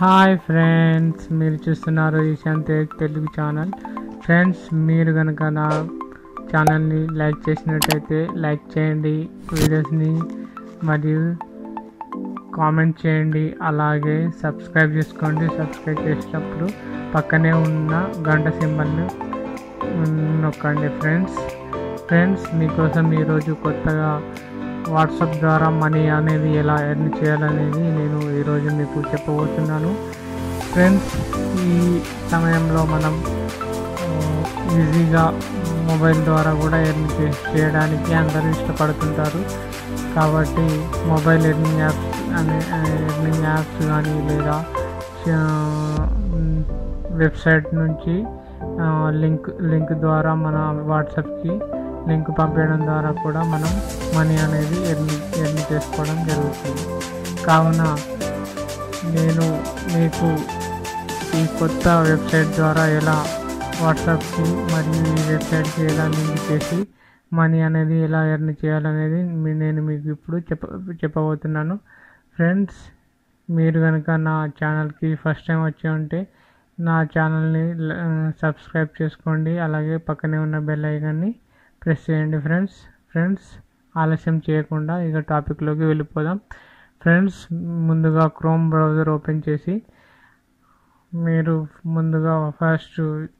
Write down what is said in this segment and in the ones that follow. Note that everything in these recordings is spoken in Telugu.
హాయ్ ఫ్రెండ్స్ మీరు చూస్తున్నారు ఈశాంత్ తేజ్ తెలుగు ఛానల్ ఫ్రెండ్స్ మీరు కనుక నా ఛానల్ని లైక్ చేసినట్టయితే లైక్ చేయండి వీడియోస్ని మరియు కామెంట్ చేయండి అలాగే సబ్స్క్రైబ్ చేసుకోండి సబ్స్క్రైబ్ చేసేటప్పుడు పక్కనే ఉన్న గంట సింబల్ని నొక్కండి ఫ్రెండ్స్ ఫ్రెండ్స్ మీకోసం ఈరోజు కొత్తగా వాట్సాప్ ద్వారా మనీ అనేది ఎలా ఎర్న్ చేయాలనేది నేను ఈరోజు మీకు చెప్పబోతున్నాను ఫ్రెండ్స్ ఈ సమయంలో మనం ఆ, ఈజీగా మొబైల్ ద్వారా కూడా ఎర్న్ చే- చేయడానికి అందరూ ఇష్టపడుతుంటారు కాబట్టి మొబైల్ ఎర్నింగ్ యాప్స్ అనే ఎర్నింగ్ యాప్స్ కానీ లేదా చా- వెబ్సైట్ నుంచి ఆ, లింక్ లింక్ ద్వారా మన వాట్సాప్కి లింక్ పంపించడం ద్వారా కూడా మనం మనీ అనేది ఎర్న్ ఎర్న్ చేసుకోవడం జరుగుతుంది కావున నేను మీకు ఈ కొత్త వెబ్సైట్ ద్వారా ఎలా వాట్సాప్కి మరియు ఈ వెబ్సైట్కి ఎలా లింక్ చేసి మనీ అనేది ఎలా ఎర్న్ చేయాలనేది మీ- నేను మీకు ఇప్పుడు చెప్ప చెప్పబోతున్నాను ఫ్రెండ్స్ మీరు కనుక నా ఛానల్కి ఫస్ట్ టైం వచ్చి ఉంటే నా ఛానల్ని ల- సబ్స్క్రైబ్ చేసుకోండి అలాగే పక్కనే ఉన్న బెల్ ఐకాన్ని ప్రెస్ చేయండి ఫ్రెండ్స్ ఫ్రెండ్స్ ఆలస్యం చేయకుండా ఇక టాపిక్లోకి వెళ్ళిపోదాం ఫ్రెండ్స్ ముందుగా క్రోమ్ బ్రౌజర్ ఓపెన్ చేసి మీరు ముందుగా ఫస్ట్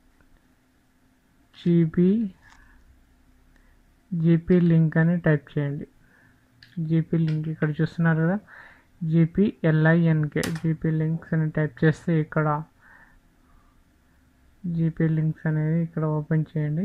జీపీ జీపీ లింక్ అని టైప్ చేయండి జీపీ లింక్ ఇక్కడ చూస్తున్నారు కదా జీపీ ఎల్ఐఎన్కే జీపీ లింక్స్ అని టైప్ చేస్తే ఇక్కడ జీపీ లింక్స్ అనేది ఇక్కడ ఓపెన్ చేయండి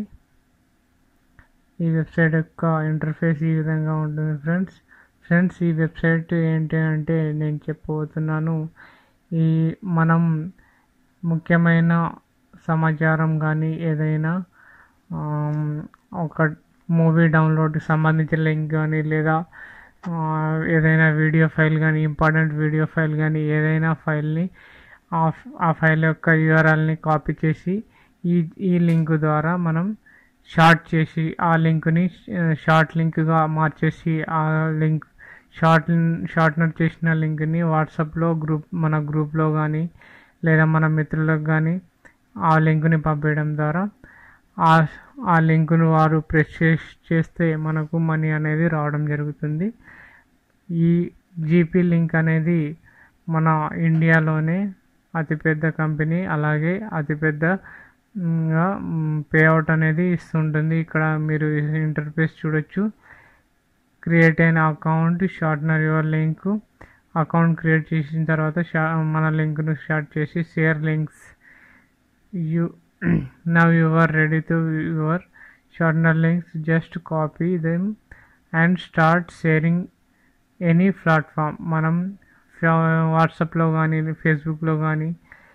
ఈ వెబ్సైట్ యొక్క ఇంటర్ఫేస్ ఈ విధంగా ఉంటుంది ఫ్రెండ్స్ ఫ్రెండ్స్ ఈ వెబ్సైట్ ఏంటి అంటే నేను చెప్పబోతున్నాను ఈ మనం ముఖ్యమైన సమాచారం కానీ ఏదైనా ఆమ్, ఒక మూవీ డౌన్లోడ్కి సంబంధించిన లింక్ కానీ లేదా ఆ, ఏదైనా వీడియో ఫైల్ కానీ ఇంపార్టెంట్ వీడియో ఫైల్ కానీ ఏదైనా ఫైల్ని ఆ ఫ్- ఆ ఫైల్ యొక్క యూఆర్ఎల్ని కాపీ చేసి ఈ ఈ లింక్ ద్వారా మనం షార్ట్ చేసి ఆ లింక్ని షార్ట్ లింక్గా మార్చేసి ఆ లింక్ షార్ట్ షార్ట్నర్ చేసిన లింక్ని వాట్సాప్లో గ్రూప్ మన గ్రూప్లో కానీ లేదా మన మిత్రులకు కానీ ఆ లింక్ని పంపించడం ద్వారా ఆ ఆ లింకును వారు ప్రెస్ చేసి చేస్తే మనకు మనీ అనేది రావడం జరుగుతుంది ఈ జీపీ లింక్ అనేది మన ఇండియాలోనే అతిపెద్ద కంపెనీ అలాగే అతిపెద్ద పేఅవుట్ అనేది ఇస్తుంటుంది ఇక్కడ మీరు ఇంటర్ఫేస్ చూడొచ్చు క్రియేట్ అయిన account shortener your link account create చేసిన తర్వాత షా మన లింక్ను స్టార్ట్ చేసి share links you now you are ready to your shortener links just copy them and start sharing any platform మనం వాట్సాప్లో కానీ ఫేస్బుక్లో కానీ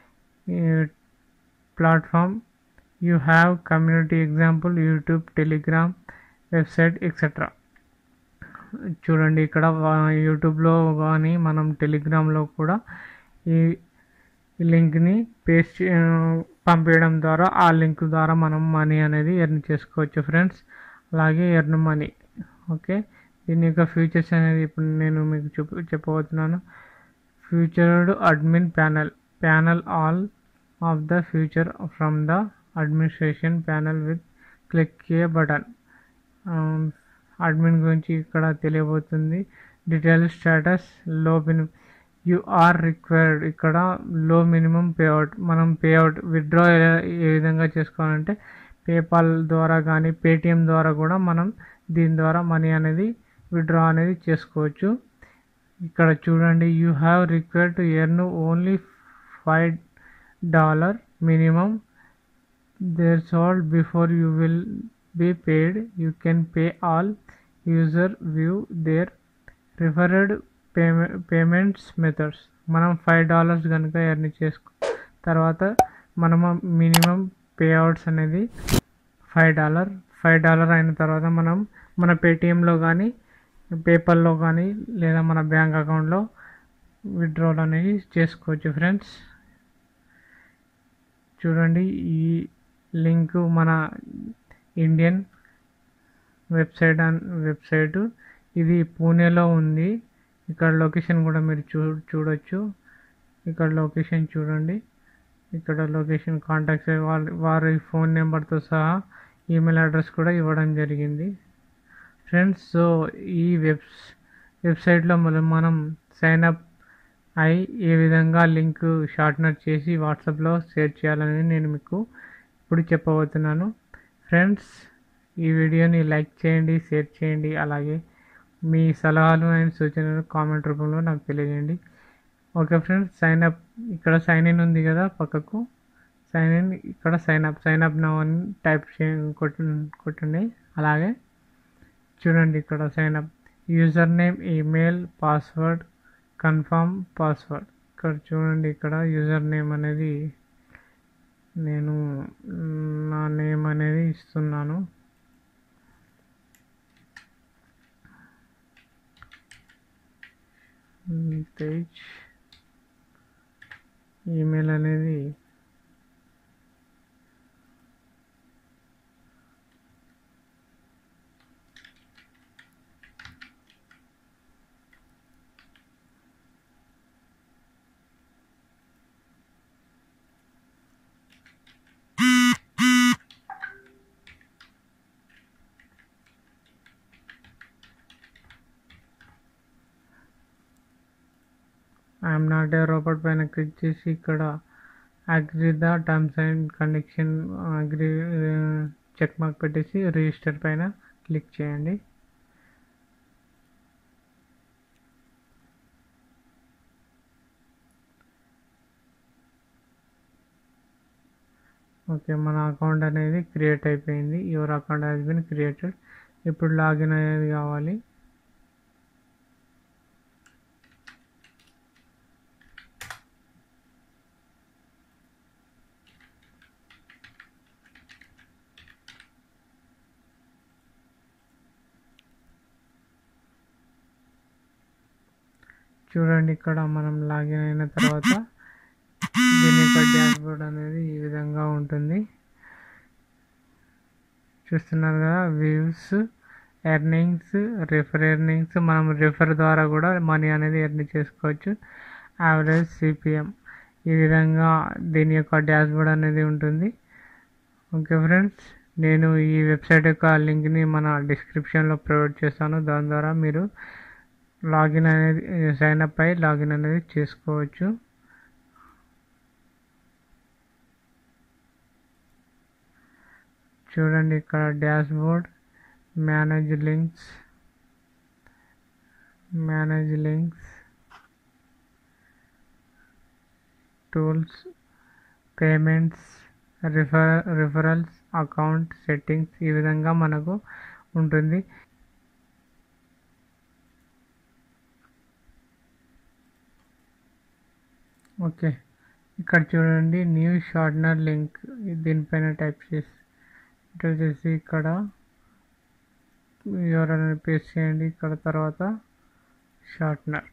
platform you have community example YouTube Telegram website etcetera చూడండి ఇక్కడ వా- యూట్యూబ్లో కానీ మనం టెలిగ్రామ్లో కూడా ఈ ఈ లింక్ని పేస్ట్ చే- పంపించడం ద్వారా ఆ లింక్ ద్వారా మనం మనీ అనేది ఎర్న్ చేసుకోవచ్చు ఫ్రెండ్స్ అలాగే ఎర్న్ మనీ ఓకే దీని యొక్క ఫీచర్స్ అనేది ఇప్పుడు నేను మీకు చూప చెప్పబోతున్నాను featured admin panel panel all of the future from the administration panel with click a button admin గురించి ఇక్కడ తెలియబోతుంది డీటెయిల్ స్టేటస్ లో మినిమం యు ఆర్ రిక్వైర్డ్ ఇక్కడ లో మినిమం పేఅవుట్ మనం పేఅవుట్ విత్డ్రా ఏ విధంగా చేసుకోవాలంటే పేపాల్ ద్వారా కానీ పేటిఎం ద్వారా కూడా మనం దీని ద్వారా మనీ అనేది విత్డ్రా అనేది చేసుకోవచ్చు ఇక్కడ చూడండి you have required to earn only five dollar minimum threshold before you will be paid you can pay all user view their referred payment payments methods మనం ఫైవ్ డాలర్స్ కనుక ఎర్న్ చేసుకో తర్వాత మనము మినిమం పే అవుట్స్ అనేది ఫైవ్ డాలర్ ఫైవ్ డాలర్ అయిన తర్వాత మనం మన పేటిఎంలో కానీ పేపర్లో కానీ లేదా మన బ్యాంక్ అకౌంట్లో విత్డ్రాల్ అనేది చేసుకోవచ్చు ఫ్రెండ్స్ చూడండి ఈ లింక్ మన ఇండియన్ వెబ్సైట్ అన్ వెబ్సైటు ఇది పూణేలో ఉంది ఇక్కడ లొకేషన్ కూడా మీరు చూ చూడొచ్చు ఇక్కడ లొకేషన్ చూడండి ఇక్కడ లొకేషన్ కాంటాక్ట్స్ వాళ్ళ వారి ఫోన్ నెంబర్తో సహా ఈమెయిల్ అడ్రస్ కూడా ఇవ్వడం జరిగింది ఫ్రెండ్స్ సో ఈ వెబ్స్ వెబ్సైట్లో మనం మనం సైన్ అప్ అయి ఏ విధంగా లింక్ షార్ట్నర్ చేసి వాట్సాప్లో షేర్ చేయాలని నేను మీకు ఇప్పుడు చెప్పబోతున్నాను ఫ్రెండ్స్ ఈ వీడియోని లైక్ చేయండి షేర్ చేయండి అలాగే మీ సలహాలు అండ్ సూచనలు కామెంట్ రూపంలో నాకు తెలియజేయండి ఓకే ఫ్రెండ్స్ సైన్ అప్ ఇక్కడ సైన్ ఇన్ ఉంది కదా పక్కకు సైన్ ఇన్ ఇక్కడ sign up sign up now అని టైప్ చే కొట్టు కొట్టండి అలాగే చూడండి ఇక్కడ sign up user name email password confirm password ఇక్కడ చూడండి ఇక్కడ యూజర్ నేమ్ అనేది నేను నా నేమ్ అనేది ఇస్తున్నాను తేజ్ ఈమెయిల్ అనేది ఐఎమ్ నాట్ ఏ రోబోట్ పైన క్లిక్ చేసి ఇక్కడ agree the terms and condition agree check mark పెట్టేసి రిజిస్టర్ పైన క్లిక్ చేయండి ఓకే మన అకౌంట్ అనేది క్రియేట్ అయిపోయింది your account has been created ఇప్పుడు లాగిన్ అనేది కావాలి చూడండి ఇక్కడ మనం లాగిన్ అయిన తర్వాత దీని యొక్క డాష్బోర్డ్ అనేది ఈ విధంగా ఉంటుంది చూస్తున్నారు కదా వ్యూస్ ఎర్నింగ్స్ రిఫర్ ఎర్నింగ్స్ మనం రిఫర్ ద్వారా కూడా మనీ అనేది ఎర్న్ చేసుకోవచ్చు యావరేజ్ సిపిఎం ఈ విధంగా దీని యొక్క డాష్బోర్డ్ అనేది ఉంటుంది ఓకే ఫ్రెండ్స్ నేను ఈ వెబ్సైట్ యొక్క లింక్ని మన డిస్క్రిప్షన్లో ప్రొవైడ్ చేస్తాను దాని ద్వారా మీరు లాగిన్ అనేది సైన్ అప్ అయి లాగిన్ అనేది చేసుకోవచ్చు చూడండి ఇక్కడ dashboard manage links manage links tools payments refer referrals account settings ఈ విధంగా మనకు ఉంటుంది ఓకే ఇక్కడ చూడండి న్యూ షార్ట్నర్ లింక్ దీనిపైన టైప్ చేసి ఇటు వచ్చేసి ఇక్కడ ఎవరైనా పేస్ట్ చేయండి ఇక్కడ తర్వాత షార్ట్నర్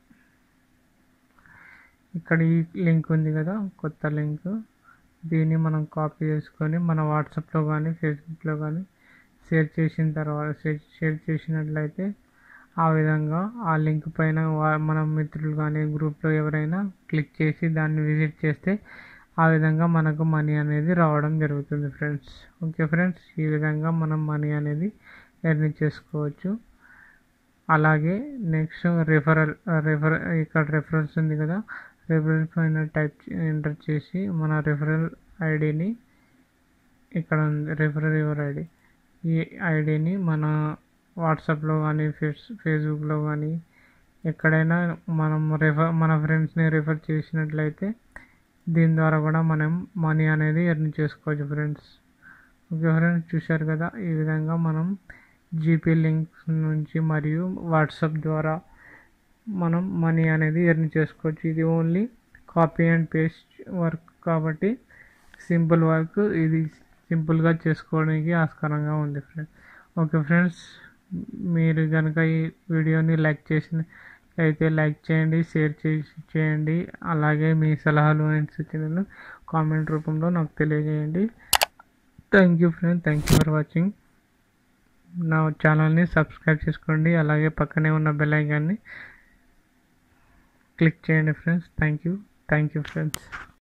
ఇక్కడ ఈ లింక్ ఉంది కదా కొత్త లింక్ దీన్ని మనం కాపీ చేసుకొని మన వాట్సాప్లో కానీ ఫేస్బుక్లో కానీ షేర్ చేసిన తర్వాత షేర్ చేసినట్లయితే ఆ విధంగా ఆ లింక్ పైన మన మిత్రులు కానీ గ్రూప్లో ఎవరైనా క్లిక్ చేసి దాన్ని విజిట్ చేస్తే ఆ విధంగా మనకు మనీ అనేది రావడం జరుగుతుంది ఫ్రెండ్స్ ఓకే ఫ్రెండ్స్ ఈ విధంగా మనం మనీ అనేది ఎర్న్ చేసుకోవచ్చు అలాగే నెక్స్ట్ రిఫరల్ రిఫర్ ఇక్కడ రిఫరల్స్ ఉంది కదా రిఫరల్ పైన టైప్ ఎంటర్ చేసి మన రిఫరల్ ఐడిని ఇక్కడ ఉంది రిఫరల్ యువర్ ఐడి ఈ ఐడిని మన వాట్సాప్లో కానీ ఫేస్ ఫేస్బుక్లో కానీ ఎక్కడైనా మనం రిఫర్ మన ఫ్రెండ్స్ని రిఫర్ చేసినట్లయితే దీని ద్వారా కూడా మనం మనీ అనేది ఎర్న్ చేసుకోవచ్చు ఫ్రెండ్స్ ఓకే ఫ్రెండ్స్ చూశారు కదా ఈ విధంగా మనం జీపీ లింక్స్ నుంచి మరియు వాట్సాప్ ద్వారా మనం మనీ అనేది ఎర్న్ చేసుకోవచ్చు ఇది only copy and paste work కాబట్టి సింపుల్ వర్క్ ఇది సింపుల్గా చేసుకోవడానికి ఆస్కారంగా ఉంది ఫ్రెండ్స్ ఓకే ఫ్రెండ్స్ మీరు కనుక ఈ వీడియోని లైక్ చేసిన అయితే లైక్ చేయండి షేర్ చేసి చేయండి అలాగే మీ సలహాలు అండ్ సూచనలు కామెంట్ రూపంలో నాకు తెలియజేయండి thank you friend thank you for watching నా ఛానల్ని సబ్స్క్రైబ్ చేసుకోండి అలాగే పక్కనే ఉన్న బెల్ ఐకాన్ని క్లిక్ చేయండి friends thank you thank you friends